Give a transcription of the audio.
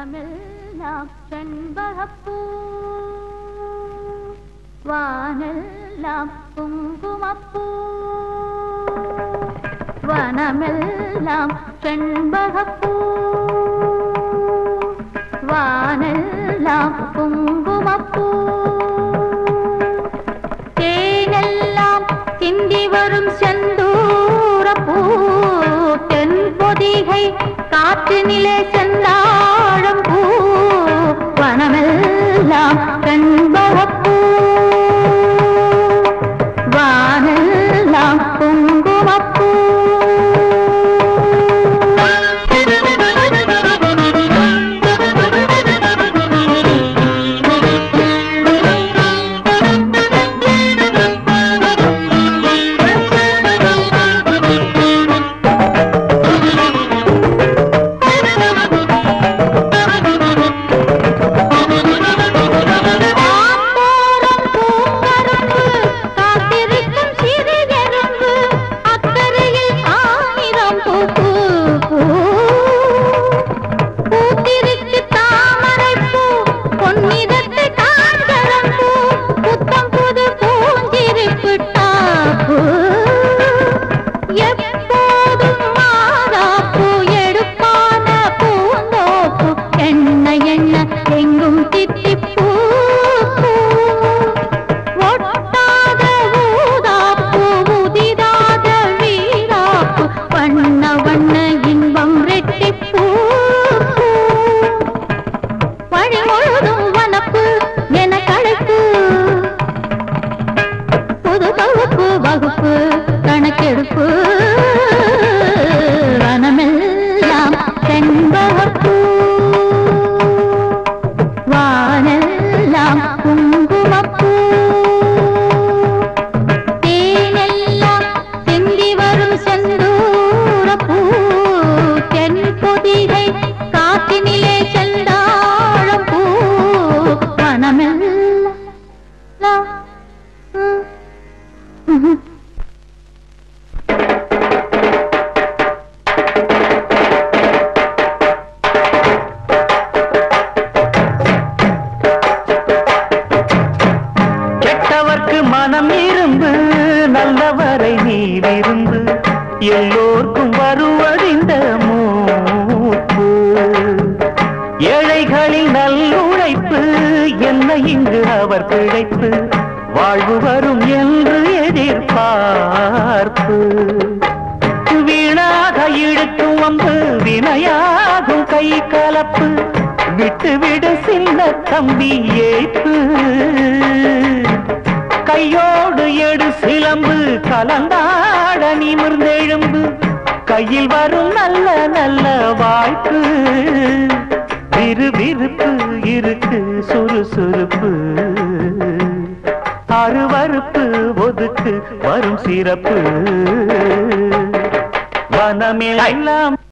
வனமெல்லாம் செண்பகப்பூ வானெல்லாம் குங்குமப்பூ வனமெல்லாம் செண்பகப்பூ வானெல்லாம் குங்குமப்பூ தேனெல்லாம் சிந்தி வரும் செந்தூரப்பூ தென் பொதிகை காற்றினிலே செந்தாழம் பூ வனமெல்லாம் கண்பகப்பூ வானெல்லாம் குங்குமப்பூ ஆத்தோரம் பூங்கரும்பு, காத்திருக்கும் சிறுஎறும்பு, அக்கரையில் ஆயிரம் பூ, பூ, பூ. பூத்திருக்கு தாமரைப்பூ, பொன்னிறத்து காஞ்சரம்பூ, புத்தம் புது பூஞ்சிரிப்பு டாப்பு. எப்போதும் மாறாப்பு, எடுப்பான பூந்தோப்பு, எண்ண எண்ண எங்கும் தித்திப்பூ ஒட்டாத ஊதாப்பு, உதிராத வீராப்பு, வண்ண வண்ண இன்பம் ரெட்டிப்பூ வழி முழுதும் வனப்பு என கழைப்பு புது தொகுப்பு வகுப்பு கணக்கெடுப்பு வனமெல்லாம் செண்பகப்பூ வானெல்லாம் குங்குமப்பூ தேனெல்லாம் சிந்தி வரும் செந்தூரப்பூ தென் பொதிகை காற்றினிலே செந்தாழம் பூ வனமெல்லாம் லா, ம், ம்ஹும். கெட்டவர்க்கு மனம் இருந்து நல்லவரை நீ விருந்து எல்லோர்க்கும் வருவதிந்த மூப்பு ஏழைகளின் நல்லுழைப்பு என்ன இங்கு அவர் பிழைப்பு வாழ்வு வரும் என்று எதிர்பார்ப்பு வீணாக இழுக்கும் வம்பு வினையாகும் கை கலப்பு விட்டு விடு சின்ன தம்பி ஏப்பு கையோடு எடு சிலம்பு கலந்தாட நிமிர்ந்தெழும்பு கையில் வரும் நல்ல நல்ல வாய்ப்பு விறுவிறுப்பு இருக்கு சுறுசுறுப்பு அருவறுப்பு ஒதுக்கு வரும் சிறப்பு வனமெல்லாம்